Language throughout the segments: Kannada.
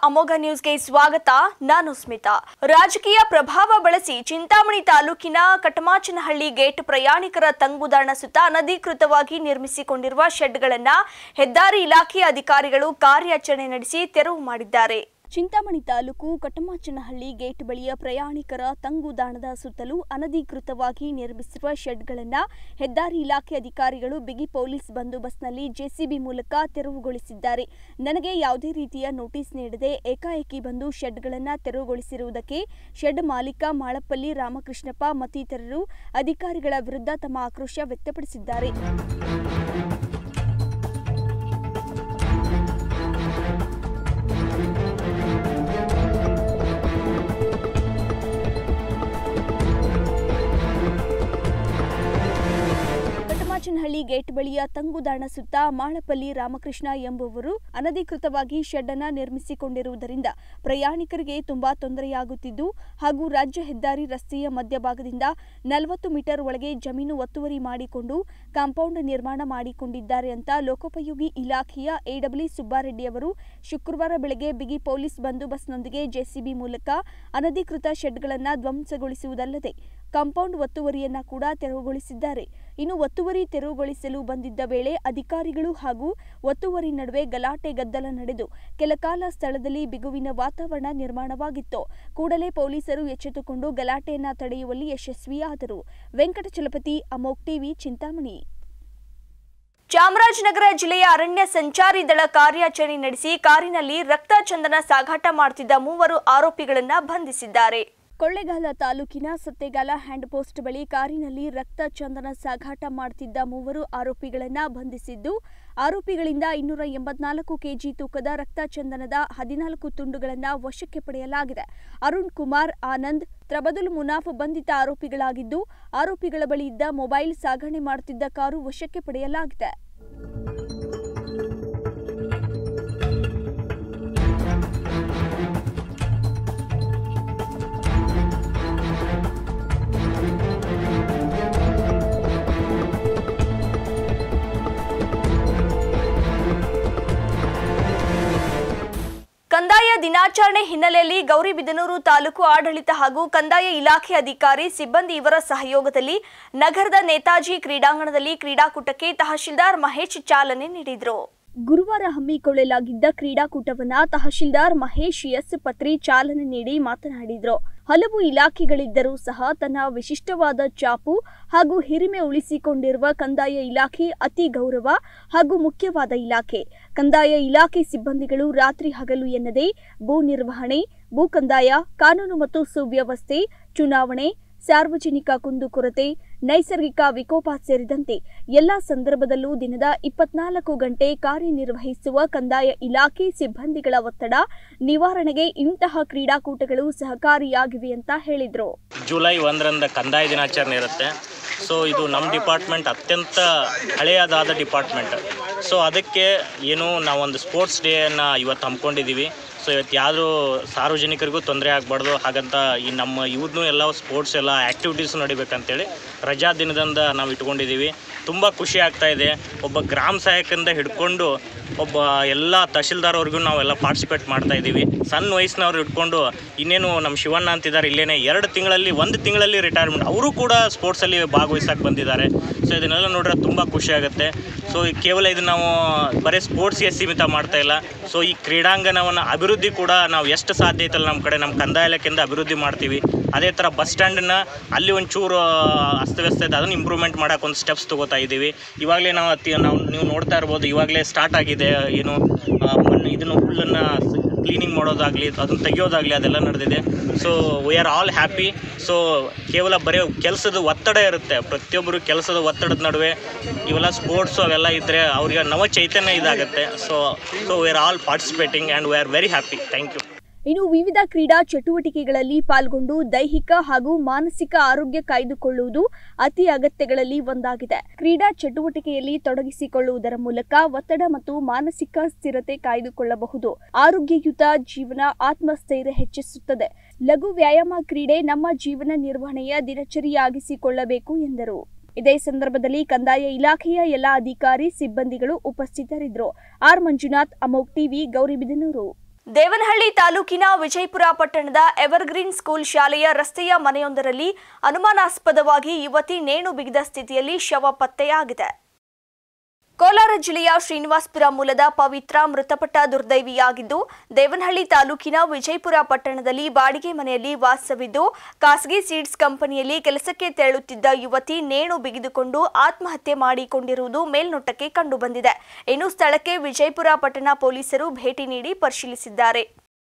ಅಮೋಘ ನ್ಯೂಸ್ಗೆ ಸ್ವಾಗತ ನಾನು ಸ್ಮಿತಾ ರಾಜಕೀಯ ಪ್ರಭಾವ ಬಳಸಿ ಚಿಂತಾಮಣಿ ತಾಲೂಕಿನ ಕಟಮಾಚನಹಳ್ಳಿ ಗೇಟ್ ಪ್ರಯಾಣಿಕರ ತಂಗುದಾಣ ಸುತ್ತ ಅನಧಿಕೃತವಾಗಿ ನಿರ್ಮಿಸಿಕೊಂಡಿರುವ ಶೆಡ್ಗಳನ್ನು ಹೆದ್ದಾರಿ ಇಲಾಖೆ ಅಧಿಕಾರಿಗಳು ಕಾರ್ಯಾಚರಣೆ ನಡೆಸಿ ತೆರವು ಮಾಡಿದ್ದಾರೆ ಚಿಂತಾಮಣಿ ತಾಲೂಕು ಕಟಮಾಚನಹಳ್ಳಿ ಗೇಟ್ ಬಳಿಯ ಪ್ರಯಾಣಿಕರ ತಂಗುದಾಣದ ಸುತ್ತಲೂ ಅನಧಿಕೃತವಾಗಿ ನಿರ್ಮಿಸಿರುವ ಶೆಡ್ಗಳನ್ನು ಹೆದ್ದಾರಿ ಇಲಾಖೆ ಅಧಿಕಾರಿಗಳು ಬಿಗಿ ಪೊಲೀಸ್ ಬಂದೋಬಸ್ತ್ನಲ್ಲಿ ಜೆಸಿಬಿ ಮೂಲಕ ತೆರವುಗೊಳಿಸಿದ್ದಾರೆ ನನಗೆ ಯಾವುದೇ ರೀತಿಯ ನೋಟಿಸ್ ನೀಡದೆ ಏಕಾಏಕಿ ಬಂದು ಶೆಡ್ಗಳನ್ನು ತೆರವುಗೊಳಿಸಿರುವುದಕ್ಕೆ ಶೆಡ್ ಮಾಲೀಕ ಮಾಳಪ್ಪಲ್ಲಿ ರಾಮಕೃಷ್ಣಪ್ಪ ಮತ್ತಿತರರು ಅಧಿಕಾರಿಗಳ ವಿರುದ್ಧ ತಮ್ಮ ಆಕ್ರೋಶ ವ್ಯಕ್ತಪಡಿಸಿದ್ದಾರೆ ಕಟಮಾಚನಹಳ್ಳಿ ಗೇಟ್ ಬಳಿಯ ತಂಗುದಾಣ ಸುತ್ತ ಮಾಳಪಲ್ಲಿ ರಾಮಕೃಷ್ಣ ಎಂಬುವರು ಅನಧಿಕೃತವಾಗಿ ಶೆಡ್ ಅನ್ನ ನಿರ್ಮಿಸಿಕೊಂಡಿರುವುದರಿಂದ ಪ್ರಯಾಣಿಕರಿಗೆ ತುಂಬಾ ತೊಂದರೆಯಾಗುತ್ತಿದ್ದು ಹಾಗೂ ರಾಜ್ಯ ಹೆದ್ದಾರಿ ರಸ್ತೆಯ ಮಧ್ಯಭಾಗದಿಂದ ನಲವತ್ತು ಮೀಟರ್ ಒಳಗೆ ಜಮೀನು ಒತ್ತುವರಿ ಮಾಡಿಕೊಂಡು ಕಾಂಪೌಂಡ್ ನಿರ್ಮಾಣ ಮಾಡಿಕೊಂಡಿದ್ದಾರೆ ಅಂತ ಲೋಕೋಪಯೋಗಿ ಇಲಾಖೆಯ ಎಡಬ್ಲ್ಯೂ ಸುಬ್ಬಾರೆಡ್ಡಿ ಅವರು ಶುಕ್ರವಾರ ಬೆಳಗ್ಗೆ ಬಿಗಿ ಪೊಲೀಸ್ ಬಂದೋಬಸ್ತ್ನೊಂದಿಗೆ ಜೆಸಿಬಿ ಮೂಲಕ ಅನಧಿಕೃತ ಶೆಡ್ಗಳನ್ನು ಧ್ವಂಸಗೊಳಿಸುವುದಲ್ಲದೆ ಕಾಂಪೌಂಡ್ ಒತ್ತುವರಿಯನ್ನ ಕೂಡ ತೆರವುಗೊಳಿಸಿದ್ದಾರೆ ಇನ್ನು ಒತ್ತುವರಿ ತೆರವುಗೊಳಿಸಲು ಬಂದಿದ್ದ ವೇಳೆ ಅಧಿಕಾರಿಗಳು ಹಾಗೂ ಒತ್ತುವರಿ ನಡುವೆ ಗಲಾಟೆ ಗದ್ದಲ ನಡೆದು ಕೆಲಕಾಲ ಸ್ಥಳದಲ್ಲಿ ಬಿಗುವಿನ ವಾತಾವರಣ ನಿರ್ಮಾಣವಾಗಿತ್ತು ಕೂಡಲೇ ಪೊಲೀಸರು ಎಚ್ಚೆತ್ತುಕೊಂಡು ಗಲಾಟೆಯನ್ನ ತಡೆಯುವಲ್ಲಿ ಯಶಸ್ವಿಯಾದರು ವೆಂಕಟಚಲಪತಿ ಅಮೋಕ್ ಟಿವಿ ಚಿಂತಾಮಣಿ ಚಾಮರಾಜನಗರ ಜಿಲ್ಲೆಯ ಅರಣ್ಯ ಸಂಚಾರಿ ದಳ ಕಾರ್ಯಾಚರಣೆ ನಡೆಸಿ ಕಾರಿನಲ್ಲಿ ರಕ್ತ ಚಂದನ ಸಾಗಾಟ ಮಾಡುತ್ತಿದ್ದ ಮೂವರು ಆರೋಪಿಗಳನ್ನ ಬಂಧಿಸಿದ್ದಾರೆ ಕೊಳ್ಳೇಗಾಲ ತಾಲೂಕಿನ ಸತ್ತೆಗಾಲ ಹ್ಯಾಂಡ್ ಪೋಸ್ಟ್ ಬಳಿ ಕಾರಿನಲ್ಲಿ ರಕ್ತ ಚಂದನ ಸಾಗಾಟ ಮಾಡುತ್ತಿದ್ದ ಮೂವರು ಆರೋಪಿಗಳನ್ನ ಬಂಧಿಸಿದ್ದು ಆರೋಪಿಗಳಿಂದ ಇನ್ನೂರ ಎಂಬತ್ನಾಲ್ಕು ಕೆಜಿ ತೂಕದ ರಕ್ತ ಚಂದನದ ಹದಿನಾಲ್ಕು ತುಂಡುಗಳನ್ನು ವಶಕ್ಕೆ ಪಡೆಯಲಾಗಿದೆ ಅರುಣ್ ಕುಮಾರ್ ಆನಂದ್ ತ್ರಬದುಲ್ ಮುನಾಫ್ ಬಂಧಿತ ಆರೋಪಿಗಳಾಗಿದ್ದು ಆರೋಪಿಗಳ ಬಳಿ ಇದ್ದ ಮೊಬೈಲ್ ಸಾಗಣೆ ಮಾಡುತ್ತಿದ್ದ ಕಾರು ವಶಕ್ಕೆ ಪಡೆಯಲಾಗಿದೆ ಕಂದಾಯ ದಿನಾಚರಣೆ ಹಿನ್ನೆಲೆಯಲ್ಲಿ ಗೌರಿಬಿದನೂರು ತಾಲೂಕು ಆಡಳಿತ ಹಾಗೂ ಕಂದಾಯ ಇಲಾಖೆ ಅಧಿಕಾರಿ ಸಿಬ್ಬಂದಿ ಇವರ ಸಹಯೋಗದಲ್ಲಿ ನಗರದ ನೇತಾಜಿ ಕ್ರೀಡಾಂಗಣದಲ್ಲಿ ಕ್ರೀಡಾಕೂಟಕ್ಕೆ ತಹಶೀಲ್ದಾರ್ ಮಹೇಶ್ ಚಾಲನೆ ನೀಡಿದರು ಗುರುವಾರ ಹಮ್ಮಿಕೊಳ್ಳಲಾಗಿದ್ದ ಕ್ರೀಡಾಕೂಟವನ್ನ ತಹಶೀಲ್ದಾರ್ ಮಹೇಶ್ ಎಸ್ ಪತ್ರಿ ಚಾಲನೆ ನೀಡಿ ಮಾತನಾಡಿದರು ಹಲವು ಇಲಾಖೆಗಳಿದ್ದರೂ ಸಹ ತನ್ನ ವಿಶಿಷ್ಟವಾದ ಚಾಪು ಹಾಗೂ ಹಿರಿಮೆ ಉಳಿಸಿಕೊಂಡಿರುವ ಕಂದಾಯ ಇಲಾಖೆ ಅತಿ ಗೌರವ ಹಾಗೂ ಮುಖ್ಯವಾದ ಇಲಾಖೆ ಕಂದಾಯ ಇಲಾಖೆ ಸಿಬ್ಬಂದಿಗಳು ರಾತ್ರಿ ಹಗಲು ಎನ್ನದೇ ಭೂ ನಿರ್ವಹಣೆ ಭೂ ಕಂದಾಯ ಕಾನೂನು ಮತ್ತು ಸುವ್ಯವಸ್ಥೆ ಚುನಾವಣೆ ಸಾರ್ವಜನಿಕ ಕುಂದುಕೊರತೆ ನೈಸರ್ಗಿಕ ವಿಕೋಪ ಸೇರಿದಂತೆ ಎಲ್ಲ ಸಂದರ್ಭದಲ್ಲೂ ದಿನದ ಇಪ್ಪತ್ನಾಲ್ಕು ಗಂಟೆ ಕಾರ್ಯನಿರ್ವಹಿಸುವ ಕಂದಾಯ ಇಲಾಖೆ ಸಿಬ್ಬಂದಿಗಳ ಒತ್ತಡ ನಿವಾರಣೆಗೆ ಇಂತಹ ಕ್ರೀಡಾಕೂಟಗಳು ಸಹಕಾರಿಯಾಗಿವೆ ಅಂತ ಹೇಳಿದರು ಜುಲೈ ಒಂದರಂದ ಕಂದಾಯ ದಿನಾಚರಣೆ ಇರುತ್ತೆ ಸೊ ಇದು ನಮ್ಮ ಡಿಪಾರ್ಟ್ಮೆಂಟ್ ಅತ್ಯಂತ ಹಳೆಯದಾದ ಡಿಪಾರ್ಟ್ಮೆಂಟ್ ಸೊ ಅದಕ್ಕೆ ಏನು ನಾವೊಂದು ಸ್ಪೋರ್ಟ್ಸ್ ಡೇಯನ್ನು ಇವತ್ತು ಹಮ್ಮಿಕೊಂಡಿದ್ದೀವಿ ಸೊ ಇವತ್ತು ಯಾರು ಸಾರ್ವಜನಿಕರಿಗೂ ತೊಂದರೆ ಆಗಬಾರ್ದು ಹಾಗಂತ ಈ ನಮ್ಮ ಇವ್ರನ್ನೂ ಎಲ್ಲ ಸ್ಪೋರ್ಟ್ಸ್ ಎಲ್ಲ ಆ್ಯಕ್ಟಿವಿಟೀಸ್ ನಡಿಬೇಕಂತೇಳಿ ರಜಾ ದಿನದಿಂದ ನಾವು ಇಟ್ಕೊಂಡಿದ್ದೀವಿ ತುಂಬ ಖುಷಿ ಆಗ್ತಾ ಇದೆ ಒಬ್ಬ ಗ್ರಾಮ ಸಹಾಯಕರಿಂದ ಹಿಡ್ಕೊಂಡು ಒಬ್ಬ ಎಲ್ಲ ತಹಶೀಲ್ದಾರ್ವರೆಗೂ ನಾವೆಲ್ಲ ಪಾರ್ಟಿಸಿಪೇಟ್ ಮಾಡ್ತಾ ಇದ್ದೀವಿ ಸಣ್ಣ ವಯಸ್ಸಿನವ್ರು ಹಿಡ್ಕೊಂಡು ಇನ್ನೇನು ನಮ್ಮ ಶಿವಣ್ಣ ಅಂತಿದ್ದಾರೆ ಇಲ್ಲೇನೆ ಎರಡು ತಿಂಗಳಲ್ಲಿ ಒಂದು ತಿಂಗಳಲ್ಲಿ ರಿಟೈರ್ಮೆಂಟ್ ಅವರು ಕೂಡ ಸ್ಪೋರ್ಟ್ಸಲ್ಲಿ ಭಾಗವಹಿಸಕ್ಕೆ ಬಂದಿದ್ದಾರೆ ಸೊ ಇದನ್ನೆಲ್ಲ ನೋಡ್ರೆ ತುಂಬ ಖುಷಿ ಆಗುತ್ತೆ ಸೊ ಈ ಕೇವಲ ಇದು ನಾವು ಬರೀ ಸ್ಪೋರ್ಟ್ಸ್ಗೆ ಸೀಮಿತ ಮಾಡ್ತಾ ಇಲ್ಲ ಸೊ ಈ ಕ್ರೀಡಾಂಗಣವನ್ನು ಅಭಿವೃದ್ಧಿ ಕೂಡ ನಾವು ಎಷ್ಟು ಸಾಧ್ಯ ಐತಲ್ಲ ನಮ್ಮ ಕಡೆ ನಮ್ಮ ಕಂದಾಯ ಇಲಾಖೆಯಿಂದ ಅಭಿವೃದ್ಧಿ ಮಾಡ್ತೀವಿ ಅದೇ ಥರ ಬಸ್ ಸ್ಟ್ಯಾಂಡನ್ನ ಅಲ್ಲಿ ಒಂಚೂರು ಅಸ್ತವ್ಯಸ್ತ ಇದೆ ಅದನ್ನು ಇಂಪ್ರೂವ್ಮೆಂಟ್ ಮಾಡೋಕೆ ಒಂದು ಸ್ಟೆಪ್ಸ್ ತೊಗೋತಾ ಇದ್ದೀವಿ ಇವಾಗಲೇ ನಾವು ಅತಿ ನಾವು ನೀವು ನೋಡ್ತಾ ಇರ್ಬೋದು ಇವಾಗಲೇ ಸ್ಟಾರ್ಟ್ ಆಗಿದೆ ಏನು ಆ, ಮಣ್ಣು ಇದನ್ನು ಹುಲ್ಲನ್ನು ಕ್ಲೀನಿಂಗ್ ಮಾಡೋದಾಗಲಿ ಅದನ್ನು ತೆಗಿಯೋದಾಗಲಿ ಅದೆಲ್ಲ ನಡೆದಿದೆ so we are all happy so ಕೇವಲ ಬರೀ ಕೆಲಸದ ಒತ್ತಡ ಇರುತ್ತೆ ಪ್ರತಿಯೊಬ್ಬರು ಕೆಲಸದ ಒತ್ತಡದ ನಡುವೆ ಇವೆಲ್ಲ ಸ್ಪೋರ್ಟ್ಸು ಅವೆಲ್ಲ ಇದ್ದರೆ ಅವ್ರಿಗೆ ನವ ಚೈತನ್ಯ ಇದಾಗುತ್ತೆ so so we are all participating and we are very happy thank you ಇನ್ನು ವಿವಿಧ ಕ್ರೀಡಾ ಚಟುವಟಿಕೆಗಳಲ್ಲಿ ಪಾಲ್ಗೊಂಡು ದೈಹಿಕ ಹಾಗೂ ಮಾನಸಿಕ ಆರೋಗ್ಯ ಕಾಯ್ದುಕೊಳ್ಳುವುದು ಅತಿ ಅಗತ್ಯಗಳಲ್ಲಿ ಒಂದಾಗಿದೆ ಕ್ರೀಡಾ ಚಟುವಟಿಕೆಯಲ್ಲಿ ತೊಡಗಿಸಿಕೊಳ್ಳುವುದರ ಮೂಲಕ ಒತ್ತಡ ಮತ್ತು ಮಾನಸಿಕ ಸ್ಥಿರತೆ ಕಾಯ್ದುಕೊಳ್ಳಬಹುದು ಆರೋಗ್ಯಯುತ ಜೀವನ ಆತ್ಮಸ್ಥೈರ್ಯ ಹೆಚ್ಚಿಸುತ್ತದೆ ಲಘು ವ್ಯಾಯಾಮ ಕ್ರೀಡೆ ನಮ್ಮ ಜೀವನ ನಿರ್ವಹಣೆಯ ದಿನಚರಿಯಾಗಿಸಿಕೊಳ್ಳಬೇಕು ಎಂದರು ಇದೇ ಸಂದರ್ಭದಲ್ಲಿ ಕಂದಾಯ ಇಲಾಖೆಯ ಎಲ್ಲ ಅಧಿಕಾರಿ ಸಿಬ್ಬಂದಿಗಳು ಉಪಸ್ಥಿತರಿದ್ದರು ಆರ್ ಮಂಜುನಾಥ್ ಅಮೋಕ್ ಟಿವಿ ಗೌರಿಬಿದನೂರು ದೇವನಹಳ್ಳಿ ತಾಲೂಕಿನ ವಿಜಯಪುರ ಪಟ್ಟಣದ ಎವರ್ಗ್ರೀನ್ ಸ್ಕೂಲ್ ಶಾಲೆಯ ರಸ್ತೆಯ ಮನೆಯೊಂದರಲ್ಲಿ ಅನುಮಾನಾಸ್ಪದವಾಗಿ ಯುವತಿ ನೇಣು ಬಿಗಿದ ಸ್ಥಿತಿಯಲ್ಲಿ ಶವ ಪತ್ತೆಯಾಗಿದೆ ಕೋಲಾರ ಜಿಲ್ಲೆಯ ಶ್ರೀನಿವಾಸ್ಪುರ ಮೂಲದ ಪವಿತ್ರ ಮೃತಪಟ್ಟ ದುರ್ದೈವಿಯಾಗಿದ್ದು ದೇವನಹಳ್ಳಿ ತಾಲೂಕಿನ ವಿಜಯಪುರ ಪಟ್ಟಣದಲ್ಲಿ ಬಾಡಿಗೆ ಮನೆಯಲ್ಲಿ ವಾಸವಿದ್ದು ಖಾಸಗಿ ಸೀಡ್ಸ್ ಕಂಪನಿಯಲ್ಲಿ ಕೆಲಸಕ್ಕೆ ತೆರಳುತ್ತಿದ್ದ ಯುವತಿ ನೇಣು ಬಿಗಿದುಕೊಂಡು ಆತ್ಮಹತ್ಯೆ ಮಾಡಿಕೊಂಡಿರುವುದು ಮೇಲ್ನೋಟಕ್ಕೆ ಕಂಡುಬಂದಿದೆ ಇನ್ನು ಸ್ಥಳಕ್ಕೆ ವಿಜಯಪುರ ಪಟ್ಟಣ ಪೊಲೀಸರು ಭೇಟಿ ನೀಡಿ ಪರಿಶೀಲಿಸಿದ್ದಾರೆ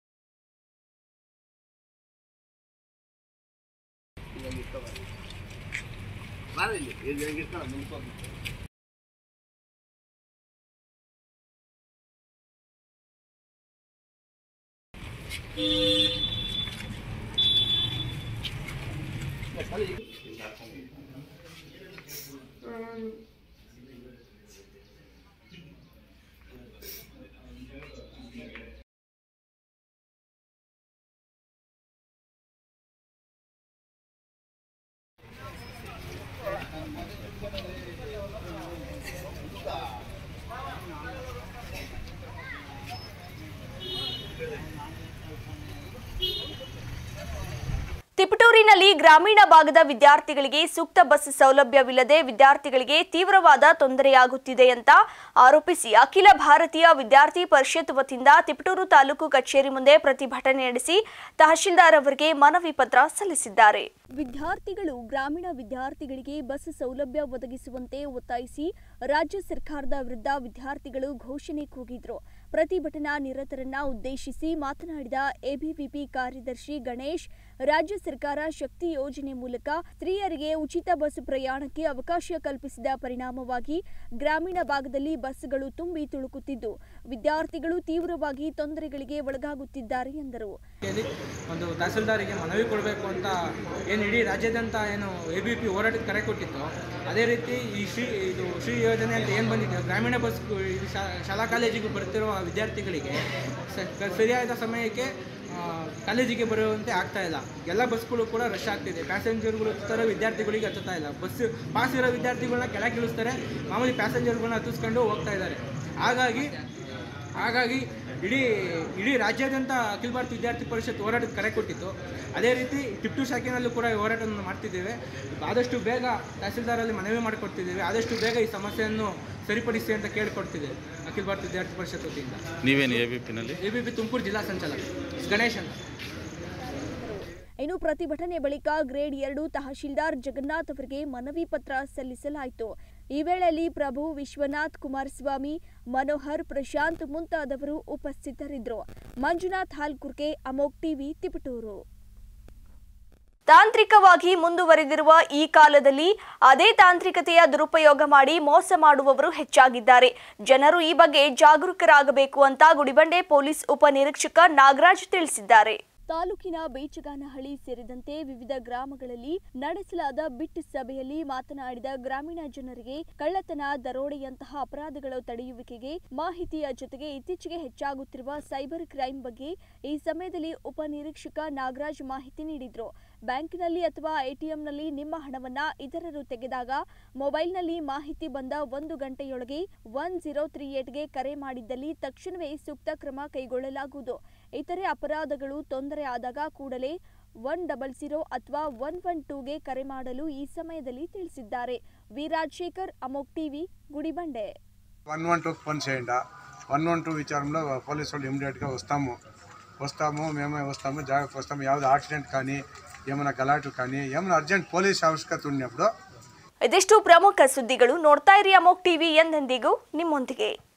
ತಿಪಟೂರಿನಲ್ಲಿ ಗ್ರಾಮೀಣ ಭಾಗದ ವಿದ್ಯಾರ್ಥಿಗಳಿಗೆ ಸೂಕ್ತ ಬಸ್ ಸೌಲಭ್ಯವಿಲ್ಲದೆ ವಿದ್ಯಾರ್ಥಿಗಳಿಗೆ ತೀವ್ರವಾದ ತೊಂದರೆಯಾಗುತ್ತಿದೆ ಅಂತ ಆರೋಪಿಸಿ ಅಖಿಲ ಭಾರತೀಯ ವಿದ್ಯಾರ್ಥಿ ಪರಿಷತ್ ವತಿಯಿಂದ ತಿಪಟೂರು ತಾಲೂಕು ಕಚೇರಿ ಮುಂದೆ ಪ್ರತಿಭಟನೆ ನಡೆಸಿ ತಹಶೀಲ್ದಾರ್ ಅವರಿಗೆ ಮನವಿ ಪತ್ರ ಸಲ್ಲಿಸಿದ್ದಾರೆ ವಿದ್ಯಾರ್ಥಿಗಳು ಗ್ರಾಮೀಣ ವಿದ್ಯಾರ್ಥಿಗಳಿಗೆ ಬಸ್ ಸೌಲಭ್ಯ ಒದಗಿಸುವಂತೆ ಒತ್ತಾಯಿಸಿ ರಾಜ್ಯ ಸರ್ಕಾರದ ವಿರುದ್ಧ ವಿದ್ಯಾರ್ಥಿಗಳು ಘೋಷಣೆ ಕೂಗಿದ್ರು ಪ್ರತಿಭಟನಾ ನಿರತರನ್ನ ಉದ್ದೇಶಿಸಿ ಮಾತನಾಡಿದ ಎಬಿವಿಪಿ ಕಾರ್ಯದರ್ಶಿ ಗಣೇಶ್ ರಾಜ್ಯ ಸರ್ಕಾರ ಶಕ್ತಿ ಯೋಜನೆ ಮೂಲಕ ಸ್ತ್ರೀಯರಿಗೆ ಉಚಿತ ಬಸ್ ಪ್ರಯಾಣಕ್ಕೆ ಅವಕಾಶ ಕಲ್ಪಿಸಿದ ಪರಿಣಾಮವಾಗಿ ಗ್ರಾಮೀಣ ಭಾಗದಲ್ಲಿ ಬಸ್ಗಳು ತುಂಬಿ ತುಳುಕುತ್ತಿದ್ದು ವಿದ್ಯಾರ್ಥಿಗಳು ತೀವ್ರವಾಗಿ ತೊಂದರೆಗಳಿಗೆ ಒಳಗಾಗುತ್ತಿದ್ದಾರೆ ಎಂದರು ಕೇಳಿ ಒಂದು ತಹಸೀಲ್ದಾರಿಗೆ ಮನವಿ ಕೊಡಬೇಕು ಅಂತ ಏನು ಇಡೀ ರಾಜ್ಯಾದ್ಯಂತ ಏನು ಎ ಬಿ ಪಿ ಹೋರಾಟಕ್ಕೆ ಕರೆ ಕೊಟ್ಟಿತ್ತು ಅದೇ ರೀತಿ ಈ ಶ್ರೀ ಇದು ಶ್ರೀ ಯೋಜನೆ ಅಂತ ಏನು ಬಂದಿದೆ ಗ್ರಾಮೀಣ ಬಸ್ ಶಾಲಾ ಕಾಲೇಜಿಗೆ ಬರ್ತಿರುವ ವಿದ್ಯಾರ್ಥಿಗಳಿಗೆ ಸ- ಕ- ಸರಿಯಾದ ಸಮಯಕ್ಕೆ ಆ, ಕಾಲೇಜಿಗೆ ಬರುವಂತೆ ಆಗ್ತಾ ಇಲ್ಲ ಎಲ್ಲ ಬಸ್ಗಳು ಕೂಡ ರಶ್ ಆಗ್ತಿದೆ ಪ್ಯಾಸೆಂಜರ್ಗಳು ಹತ್ತಾರೆ ವಿದ್ಯಾರ್ಥಿಗಳಿಗೆ ಹತ್ತುತ್ತಾ ಇಲ್ಲ ಬಸ್ ಪಾಸ್ ಇರೋ ವಿದ್ಯಾರ್ಥಿಗಳನ್ನ ಕೆಳಗೆ ಇಳಿಸ್ತಾರೆ ಮಾಮೂಲಿ ಪ್ಯಾಸೆಂಜರ್ಗಳನ್ನ ಹತ್ತಿಸ್ಕೊಂಡು ಹೋಗ್ತಾ ಇದ್ದಾರೆ ಹಾಗಾಗಿ ಹಾಗಾಗಿ ಇಡೀ ಇಡೀ ರಾಜ್ಯಾದ್ಯಂತ ಅಖಿಲ ಭಾರತ ವಿದ್ಯಾರ್ಥಿ ಪರಿಷತ್ ಹೋರಾಟಕ್ಕೆ ಕರೆ ಕೊಟ್ಟಿತ್ತು ಅದೇ ರೀತಿ ಟಿಪ್ಪು ಶಾಖೆನಲ್ಲೂ ಕೂಡ ಈ ಹೋರಾಟವನ್ನು ಮಾಡ್ತಿದ್ದೇವೆ ಆದಷ್ಟು ಬೇಗ ತಹಸೀಲ್ದಾರಲ್ಲಿ ಮನವಿ ಮಾಡಿಕೊಡ್ತಿದ್ದೇವೆ ಆದಷ್ಟು ಬೇಗ ಈ ಸಮಸ್ಯೆಯನ್ನು ಸರಿಪಡಿಸಿ ಅಂತ ಕೇಳಿಕೊಡ್ತಿದ್ದೇವೆ ಅಖಿಲ ಭಾರತ ವಿದ್ಯಾರ್ಥಿ ಪರಿಷತ್ ವತಿಯಿಂದ ನೀವೇನು ಎ ಬಿ ಪಿನಲ್ಲಿ ಎ ಬಿ ಪಿ ತುಮಕೂರು ಜಿಲ್ಲಾ ಸಂಚಾಲಕ ಗಣೇಶ್ ಅಂತ ಇನ್ನು ಪ್ರತಿಭಟನೆ ಬಳಿಕ ಗ್ರೇಡ್ ಎರಡು ತಹಶೀಲ್ದಾರ್ ಜಗನ್ನಾಥ್ ಅವರಿಗೆ ಮನವಿ ಪತ್ರ ಸಲ್ಲಿಸಲಾಯಿತು ಈ ವೇಳೆಯಲ್ಲಿ ಪ್ರಭು ವಿಶ್ವನಾಥ್ ಕುಮಾರಸ್ವಾಮಿ ಮನೋಹರ್ ಪ್ರಶಾಂತ್ ಮುಂತಾದವರು ಉಪಸ್ಥಿತರಿದ್ದರು ಮಂಜುನಾಥ್ ಹಾಲ್ಕುರ್ಕೆ ಅಮೋಕ್ ಟಿವಿ ತಿಪಟೂರು ತಾಂತ್ರಿಕವಾಗಿ ಮುಂದುವರೆದಿರುವ ಈ ಕಾಲದಲ್ಲಿ ಅದೇ ತಾಂತ್ರಿಕತೆಯ ದುರುಪಯೋಗ ಮಾಡಿ ಮೋಸ ಮಾಡುವವರು ಹೆಚ್ಚಾಗಿದ್ದಾರೆ ಜನರು ಈ ಬಗ್ಗೆ ಜಾಗರೂಕರಾಗಬೇಕು ಅಂತ ಗುಡಿಬಂಡೆ ಪೊಲೀಸ್ ಉಪನಿರೀಕ್ಷಕ ನಾಗರಾಜ್ ತಿಳಿಸಿದ್ದಾರೆ ತಾಲೂಕಿನ ಬೇಚಗಾನಹಳ್ಳಿ ಸೇರಿದಂತೆ ವಿವಿಧ ಗ್ರಾಮಗಳಲ್ಲಿ ನಡೆಸಲಾದ ಬಿಟ್ ಸಭೆಯಲ್ಲಿ ಮಾತನಾಡಿದ ಗ್ರಾಮೀಣ ಜನರಿಗೆ ಕಳ್ಳತನ ದರೋಡೆಯಂತಹ ಅಪರಾಧಗಳ ತಡೆಯುವಿಕೆಗೆ ಮಾಹಿತಿಯ ಜೊತೆಗೆ ಇತ್ತೀಚೆಗೆ ಹೆಚ್ಚಾಗುತ್ತಿರುವ ಸೈಬರ್ ಕ್ರೈಂ ಬಗ್ಗೆ ಈ ಸಮಯದಲ್ಲಿ ಉಪನಿರೀಕ್ಷಕ ನಾಗರಾಜ್ ಮಾಹಿತಿ ನೀಡಿದ್ರು ಬ್ಯಾಂಕಿನಲ್ಲಿ ಅಥವಾ ಎಟಿಎಂನಲ್ಲಿ ನಿಮ್ಮ ಹಣವನ್ನ ಇತರರು ತೆಗೆದಾಗ ಮೊಬೈಲ್ನಲ್ಲಿ ಮಾಹಿತಿ ಬಂದ ಒಂದು ಗಂಟೆಯೊಳಗೆ ಒನ್ ಜೀರೋ ತ್ರೀ ಏಟ್ಗೆ ಕರೆ ಮಾಡಿದ್ದಲ್ಲಿ ತಕ್ಷಣವೇ ಸೂಕ್ತ ಕ್ರಮ ಕೈಗೊಳ್ಳಲಾಗುವುದು ಇತರೆ ಅಪರಾಧಗಳು ತೊಂದರೆ ಆದಾಗ ಕೂಡಲೇ ಒನ್ ಡಬಲ್ ಜೀರೋ ಅಥವಾ ಒನ್ ಒನ್ ಟೂಗೆ ಕರೆ ಮಾಡಲು ఈ సమయದಲ್ಲಿ ತಿಳಿಸಿದ್ದಾರೆ ವಿ రాజశేఖర్ అమోక్ టీవీ గుడిబండే వన్ వన్ టూకి ఫోన్ చేయండి వన్ వన్ టూ విచారంలో పోలీసు వాళ్ళు ఇమీడియట్గా వస్తాము వస్తాము మేమే వస్తాము జాగ్రత్త వస్తాము యాವ್ದು యాక్సిడెంట్ కానీ ఏమైనా గలాటు కానీ ఏమైనా అర్జెంట్ పోలీస్ ఆవశ్యకత ఉన్నప్పుడు ಇದಿಷ್ಟು ಪ್ರಮುಖ ಸುದ್ದಿಗಳು ನೋಡ್ತಾ ಇರಿ ಅಮೋಕ್ ಟಿವಿ ಎಂದೆಂದಿಗೂ ನಿಮ್ಮೊಂದಿಗೆ